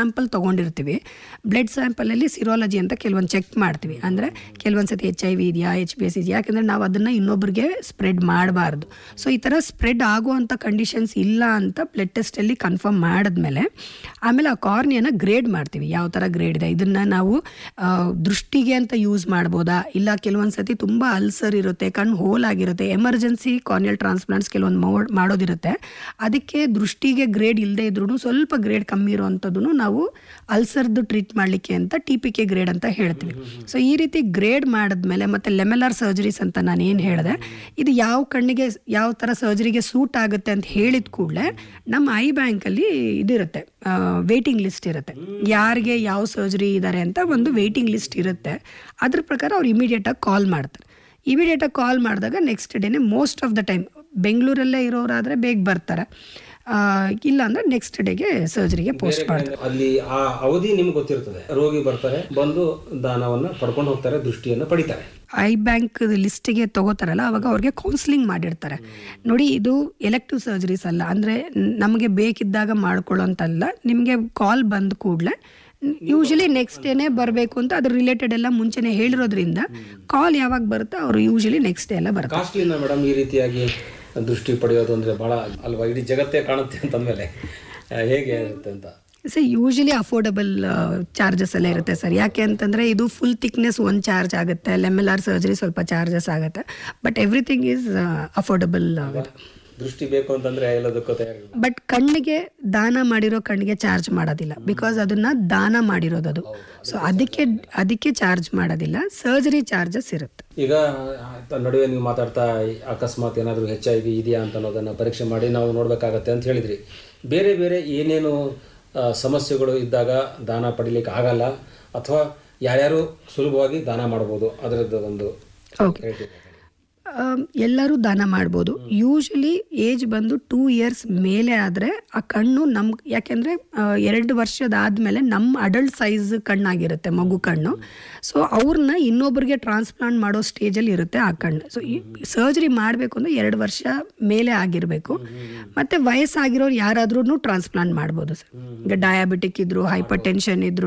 Sample ತೊಗೊಂಡಿರ್ತೀವಿ blood ಸ್ಯಾಂಪಲಲ್ಲಿ ಸಿರೋಲಜಿ ಅಂತ ಕೆಲವೊಂದು check ಮಾಡ್ತೀವಿ ಅಂದರೆ ಕೆಲವೊಂದು ಸತಿ ಎಚ್ ಐ ವಿ ಇದೆಯಾ ಎಚ್ ಬಿ ಎಸ್ ಇದೆಯಾ ಯಾಕಂದರೆ ನಾವು ಅದನ್ನು ಇನ್ನೊಬ್ರಿಗೆ ಸ್ಪ್ರೆಡ್ ಮಾಡಬಾರ್ದು ಸೊ ಈ ಥರ ಸ್ಪ್ರೆಡ್ ಆಗುವಂಥ ಕಂಡೀಷನ್ಸ್ ಇಲ್ಲ ಅಂತ ಬ್ಲಡ್ ಟೆಸ್ಟಲ್ಲಿ ಕನ್ಫರ್ಮ್ ಮಾಡಿದ್ಮೇಲೆ ಆಮೇಲೆ ಆ ಕಾರ್ನಿಯನ್ನ ಗ್ರೇಡ್ ಮಾಡ್ತೀವಿ ಯಾವ ಥರ ಗ್ರೇಡ್ ಇದೆ ಇದನ್ನು ನಾವು ಆ, ದೃಷ್ಟಿಗೆ ಅಂತ ಯೂಸ್ ಮಾಡ್ಬೋದಾ ಇಲ್ಲ ಕೆಲವೊಂದು ಸತಿ ತುಂಬ ಅಲ್ಸರ್ ಇರುತ್ತೆ ಕಣ್ಣು ಹೋಲ್ ಆಗಿರುತ್ತೆ ಎಮರ್ಜೆನ್ಸಿ ಕಾರ್ನಿಯಲ್ ಟ್ರಾನ್ಸ್ಪ್ಲಾಂಟ್ಸ್ ಕೆಲವೊಂದು ಮೋ- ಮಾಡೋದಿರುತ್ತೆ ಅದಕ್ಕೆ ದೃಷ್ಟಿಗೆ ಗ್ರೇಡ್ ಇಲ್ಲದೆ ಇದ್ರೂ ಸ್ವಲ್ಪ ಗ್ರೇಡ್ ಕಮ್ಮಿ ಇರುವಂಥದ್ದು ನಾವು ಅಲ್ಸರ್ದು ಟ್ರೀಟ್ ಮಾಡಲಿಕ್ಕೆ ಅಂತ ಟಿ ಪಿ ಕೆ ಗ್ರೇಡ್ ಅಂತ ಹೇಳ್ತೀವಿ ಸೊ ಈ ರೀತಿ ಗ್ರೇಡ್ ಮಾಡಿದ್ಮೇಲೆ ಮತ್ತು ಲೆಮೆಲಾರ್ ಸರ್ಜರೀಸ್ ಅಂತ ನಾನು ಏನು ಹೇಳಿದೆ ಇದು ಯಾವ ಕಣ್ಣಿಗೆ ಯಾವ ಥರ ಸರ್ಜರಿಗೆ ಸೂಟ್ ಆಗುತ್ತೆ ಅಂತ ಹೇಳಿದ ಕೂಡಲೇ ನಮ್ಮ ಐ ಬ್ಯಾಂಕಲ್ಲಿ ಇದಿರುತ್ತೆ ವೇಟಿಂಗ್ ಲಿಸ್ಟ್ ಇರುತ್ತೆ ಯಾರಿಗೆ ಯಾವ ಸರ್ಜರಿ ಇದ್ದಾರೆ ಅಂತ ಒಂದು ವೇಟಿಂಗ್ ಲಿಸ್ಟ್ ಇರುತ್ತೆ ಅದ್ರ ಪ್ರಕಾರ ಅವ್ರು ಇಮಿಡಿಯೇಟಾಗಿ ಕಾಲ್ ಮಾಡ್ತಾರೆ ಇಮಿಡಿಯೇಟಾಗಿ ಕಾಲ್ ಮಾಡಿದಾಗ ನೆಕ್ಸ್ಟ್ ಡೇನೆ ಮೋಸ್ಟ್ ಆಫ್ ದ ಟೈಮ್ ಬೆಂಗಳೂರಲ್ಲೇ ಇರೋರಾದರೆ ಬೇಗ ಬರ್ತಾರೆ ಆ, ಇಲ್ಲ ಅಂದರೆ ನೆಕ್ಸ್ಟ್ ಡೇಗೆ ಸರ್ಜರಿಗೆ ಪೋಸ್ಟ್ ಮಾಡ್ತಾರೆ ಅಲ್ಲಿ ಆ ಅವಧಿ ನಿಮ್ಗೆ ಗೊತ್ತಿರ್ತದೆ ರೋಗಿ ಬರ್ತಾರೆ ಬಂದು ದಾನವನ್ನ ಪಡ್ಕೊಂಡು ಹೋಗ್ತಾರೆ ದೃಷ್ಟಿಯನ್ನು ಪಡಿತಾರೆ ಐ ಬ್ಯಾಂಕ್ ಲಿಸ್ಟಿಗೆ ತಗೋತಾರಲ್ಲ ಅವಾಗ ಅವ್ರಿಗೆ ಕೌನ್ಸಿಲಿಂಗ್ ಮಾಡಿರ್ತಾರೆ ನೋಡಿ ಇದು ಎಲೆಕ್ಟಿವ್ ಸರ್ಜರೀಸ್ ಅಲ್ಲ ಅಂದರೆ ನಮಗೆ ಬೇಕಿದ್ದಾಗ ಮಾಡ್ಕೊಳ್ಳೋಂತಲ್ಲ ನಿಮಗೆ ಕಾಲ್ ಬಂದ ಕೂಡಲೇ ಯೂಶಲಿ ನೆಕ್ಸ್ಟ್ ಡೇನೇ ಬರಬೇಕು ಅಂತ ಅದ್ರ ರಿಲೇಟೆಡ್ ಎಲ್ಲ ಮುಂಚೆನೇ ಹೇಳಿರೋದ್ರಿಂದ ಕಾಲ್ ಯಾವಾಗ ಬರುತ್ತೋ ಅವರು ಯೂಶಲಿ ನೆಕ್ಸ್ಟ್ ಡೇ ಎಲ್ಲ ಬರ್ತಾರೆ ಕಾಸ್ಟ್ಲಿನ ಮೇಡಮ್ ಈ ರೀತಿಯಾಗಿ ದೃಷ್ಟಿ ಪಡೆಯೋದು ಅಂದ್ರೆ ಬಹಳ ಅಲ್ವಾ ಇಡೀ ಜಗತ್ತೇ ಕಾಣುತ್ತೆ ಅಂತಂದ್ಮೇಲೆ ಆ, ಹೇಗೆ ಇರುತ್ತೆ ಅಂತ ಸರ್ ಯೂಶಲಿ ಅಫೋರ್ಡಬಲ್ ಚಾರ್ಜಸ್ ಎಲ್ಲ ಇರುತ್ತೆ ಸರ್ ಯಾಕೆ ಅಂತಂದರೆ ಇದು ಫುಲ್ ಥಿಕ್ನೆಸ್ ಒಂದು ಚಾರ್ಜ್ ಆಗುತ್ತೆ ಲೆಮ್ ಆರ್ ಸರ್ಜರಿ ಸ್ವಲ್ಪ ಚಾರ್ಜಸ್ ಆಗುತ್ತೆ ಬಟ್ ಎವ್ರಿಥಿಂಗ್ ಈಸ್ ಅಫೋರ್ಡಬಲ್ ಆಗುತ್ತೆ ದೃಷ್ಟಿ ಬೇಕು ಅಂತಂದ್ರೆ ಎಲ್ಲದಕ್ಕೂ ತಯಾರಿಲ್ಲ ಬಟ್ ಕಣ್ಣಿಗೆ ದಾನ ಮಾಡಿರೋ ಕಣ್ಣಿಗೆ ಚಾರ್ಜ್ ಮಾಡೋದಿಲ್ಲ ಬಿಕಾಸ್ ಅದನ್ನ ದಾನ ಮಾಡಿರೋದು ಅದು ಸೊ ಅದಕ್ಕೆ ಅದಕ್ಕೆ ಚಾರ್ಜ್ ಮಾಡೋದಿಲ್ಲ ಸರ್ಜರಿ ಚಾರ್ಜಸ್ ಇರುತ್ತೆ ಈಗ ಆ, ನಡುವೆ ನೀವು ಮಾತಾಡ್ತಾ ಅಕಸ್ಮಾತ್ ಏನಾದರೂ ಹೆಚ್ ಐ ವಿ ಇದೆಯಾ ಅಂತ ಅನ್ನೋದನ್ನು ಪರೀಕ್ಷೆ ಮಾಡಿ ನಾವು ನೋಡಬೇಕಾಗತ್ತೆ ಅಂತ ಹೇಳಿದ್ರಿ ಬೇರೆ ಬೇರೆ ಏನೇನು ಆ, ಸಮಸ್ಯೆಗಳು ಇದ್ದಾಗ ದಾನ ಪಡಿಲಿಕ್ಕೆ ಆಗಲ್ಲ ಅಥವಾ ಯಾರ್ಯಾರು ಸುಲಭವಾಗಿ ದಾನ ಮಾಡ್ಬೋದು ಅದರದ್ದು ಒಂದು ಓಕೆ ಹೇಳ್ತೀವಿ. ಆಮ್, ಎಲ್ಲರೂ ದಾನ ಮಾಡ್ಬೋದು ಯೂಶಲಿ ಏಜ್ ಬಂದು ಟೂ ಇಯರ್ಸ್ ಮೇಲೆ ಆದರೆ ಆ ಕಣ್ಣು ನಮ್ಮ ಯಾಕೆಂದರೆ ಎರಡು ವರ್ಷದಾದಮೇಲೆ ನಮ್ಮ ಅಡಲ್ಟ್ ಸೈಜ್ ಕಣ್ಣಾಗಿರುತ್ತೆ ಮಗು ಕಣ್ಣು ಸೊ ಅವ್ರನ್ನ ಇನ್ನೊಬ್ರಿಗೆ ಟ್ರಾನ್ಸ್ಪ್ಲಾಂಟ್ ಮಾಡೋ ಸ್ಟೇಜಲ್ಲಿ ಇರುತ್ತೆ ಆ ಕಣ್ಣು ಸೊ ಸರ್ಜರಿ ಮಾಡಬೇಕು ಅಂದರೆ ಎರಡು ವರ್ಷ ಮೇಲೆ ಆಗಿರಬೇಕು ಮತ್ತು ವಯಸ್ಸಾಗಿರೋರು ಯಾರಾದ್ರೂ ಟ್ರಾನ್ಸ್ಪ್ಲಾಂಟ್ ಮಾಡ್ಬೋದು ಸರ್ ಈಗ ಡಯಾಬಿಟಿಕ್ ಇದ್ರು ಹೈಪರ್ ಟೆನ್ಷನ್ ಇದ್ರು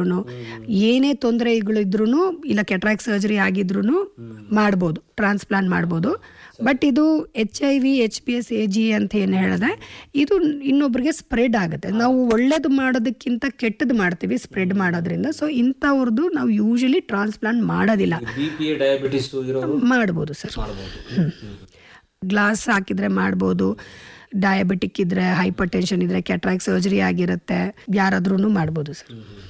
ಏನೇ ತೊಂದರೆಗಳಿದ್ರು ಇಲ್ಲ ಕೆಟ್ರಾಕ್ ಸರ್ಜರಿ ಆಗಿದ್ರು ಮಾಡ್ಬೋದು ಟ್ರಾನ್ಸ್ಪ್ಲಾಂಟ್ ಮಾಡ್ಬೋದು ಬಟ್ ಇದು H I V H P S A G ಅಂತ ಏನು ಹೇಳಿದೆ ಇದು ಇನ್ನೊಬ್ರಿಗೆ ಸ್ಪ್ರೆಡ್ ಆಗುತ್ತೆ ನಾವು ಒಳ್ಳೇದು ಮಾಡೋದಕ್ಕಿಂತ ಕೆಟ್ಟದ್ದು ಮಾಡ್ತೀವಿ ಸ್ಪ್ರೆಡ್ ಮಾಡೋದ್ರಿಂದ ಸೊ ಇಂಥವ್ರದ್ದು ನಾವು ಯೂಶಲಿ ಟ್ರಾನ್ಸ್ಪ್ಲಾಂಟ್ ಮಾಡೋದಿಲ್ಲ ಬಿ ಪಿ ಡಯಾಬಿಟಿಸ್ ಇರೋರು ಮಾಡ್ಬೋದು ಸರ್ ಮಾಡ್ಬೋದು ಗ್ಲಾಸ್ ಹಾಕಿದ್ರೆ ಮಾಡ್ಬೋದು ಡಯಾಬಿಟಿಕ್ ಇದ್ರೆ ಹೈಪರ್ ಟೆನ್ಷನ್ ಇದ್ರೆ ಕೆಟ್ರಾಕ್ ಸರ್ಜರಿ ಆಗಿರುತ್ತೆ ಯಾರಾದ್ರೂ ಮಾಡ್ಬೋದು ಸರ್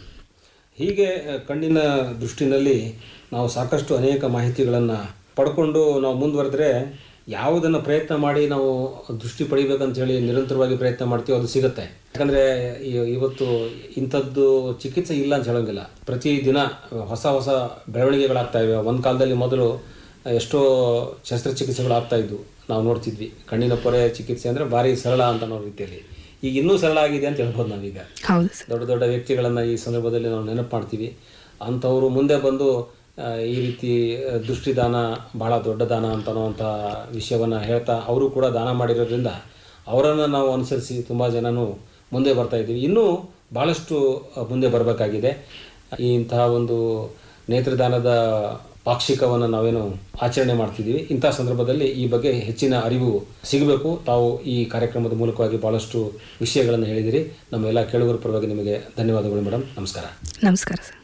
ಹೀಗೆ ಆ, ಕಣ್ಣಿನ ದೃಷ್ಟಿನಲ್ಲಿ ನಾವು ಸಾಕಷ್ಟು ಅನೇಕ ಮಾಹಿತಿಗಳನ್ನು ಪಡ್ಕೊಂಡು ನಾವು ಮುಂದುವರೆದ್ರೆ ಯಾವುದನ್ನು ಪ್ರಯತ್ನ ಮಾಡಿ ನಾವು ದೃಷ್ಟಿ ಪಡಿಬೇಕಂತ ಹೇಳಿ ನಿರಂತರವಾಗಿ ಪ್ರಯತ್ನ ಮಾಡ್ತೀವೋ ಅದು ಸಿಗುತ್ತೆ ಯಾಕಂದರೆ ಇವತ್ತು ಇಂಥದ್ದು ಚಿಕಿತ್ಸೆ ಇಲ್ಲ ಅಂತ ಹೇಳೋಂಗಿಲ್ಲ ಪ್ರತಿದಿನ ಹೊಸ ಹೊಸ ಬೆಳವಣಿಗೆಗಳಾಗ್ತಾ ಇವೆ ಒಂದು ಕಾಲದಲ್ಲಿ ಮೊದಲು ಎಷ್ಟೋ ಶಸ್ತ್ರಚಿಕಿತ್ಸೆಗಳು ಆಗ್ತಾ ಇದ್ವು ನಾವು ನೋಡ್ತಿದ್ವಿ ಕಣ್ಣಿನ ಪೊರೆ ಚಿಕಿತ್ಸೆ ಅಂದರೆ ಭಾರಿ ಸರಳ ಅಂತ ಅನ್ನೋ ರೀತಿಯಲ್ಲಿ ಈಗ ಇನ್ನೂ ಸರಳ ಆಗಿದೆ ಅಂತ ಹೇಳ್ಬೋದು ನಾವೀಗ ಹೌದು ಸರ್ ದೊಡ್ಡ ದೊಡ್ಡ ವ್ಯಕ್ತಿಗಳನ್ನು ಈ ಸಂದರ್ಭದಲ್ಲಿ ನಾವು ನೆನಪು ಮಾಡ್ತೀವಿ ಅಂಥವರು ಮುಂದೆ ಬಂದು ಆ, ಈ ರೀತಿ ಆ, ದೃಷ್ಟಿದಾನ ಬಹಳ ದೊಡ್ಡ ದಾನ ಅಂತ ಅನ್ನುವಂಥ ವಿಷಯವನ್ನು ಹೇಳ್ತಾ ಅವರು ಕೂಡ ದಾನ ಮಾಡಿರೋದ್ರಿಂದ ಅವರನ್ನು ನಾವು ಅನುಸರಿಸಿ ತುಂಬ ಜನನು ಮುಂದೆ ಬರ್ತಾ ಇದ್ದೀವಿ ಇನ್ನೂ ಭಾಳಷ್ಟು ಆ, ಮುಂದೆ ಬರಬೇಕಾಗಿದೆ ಈ ಇಂತಹ ಒಂದು ನೇತ್ರದಾನದ ಪಾಕ್ಷಿಕವನ್ನು ನಾವೇನು ಆಚರಣೆ ಮಾಡ್ತಿದ್ದೀವಿ ಇಂಥ ಸಂದರ್ಭದಲ್ಲಿ ಈ ಬಗ್ಗೆ ಹೆಚ್ಚಿನ ಅರಿವು ಸಿಗಬೇಕು ತಾವು ಈ ಕಾರ್ಯಕ್ರಮದ ಮೂಲಕವಾಗಿ ಭಾಳಷ್ಟು ವಿಷಯಗಳನ್ನು ಹೇಳಿದಿರಿ ನಮ್ಮ ಎಲ್ಲ ಕೇಳುಗರ ಪರವಾಗಿ ನಿಮಗೆ ಧನ್ಯವಾದಗಳು ಮೇಡಮ್ ನಮಸ್ಕಾರ ನಮಸ್ಕಾರ ಸರ್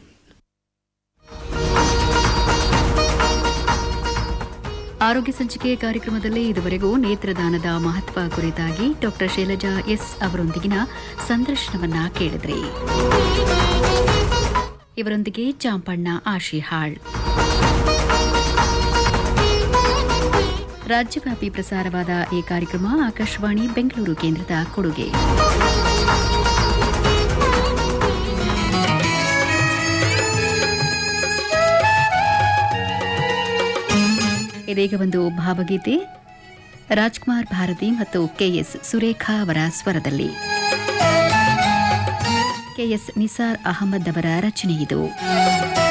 ಆರೋಗ್ಯ ಸಂಚಿಕೆ ಕಾರ್ಯಕ್ರಮದಲ್ಲಿ ಇದುವರೆಗೂ ನೇತ್ರದಾನದ ಮಹತ್ವ ಕುರಿತಾಗಿ ಡಾಕ್ಟರ್ ಶೈಲಜಾ ಎಸ್ ಅವರೊಂದಿಗಿನ ಸಂದರ್ಶನವನ್ನ ಕೇಳಿದ್ರಿ ಇವರೊಂದಿಗೆ ಚಾಂಪಣ್ಣ ಆಶಿಹಾಳ್ ರಾಜ್ಯವ್ಯಾಪಿ ಪ್ರಸಾರವಾದ ಈ ಕಾರ್ಯಕ್ರಮ ಆಕಾಶವಾಣಿ ಬೆಂಗಳೂರು ಕೇಂದ್ರದ ಕೊಡುಗೆ ಇದೀಗ ಒಂದು ಭಾವಗೀತೆ ರಾಜ್ಕುಮಾರ್ ಭಾರತಿ ಮತ್ತು ಕೆಎಸ್ ಸುರೇಖಾ ಅವರ ಸ್ವರದಲ್ಲಿ ಕೆಎಸ್ ನಿಸಾರ್ ಅಹಮದ್ ಅವರ ರಚನೆ ಇದು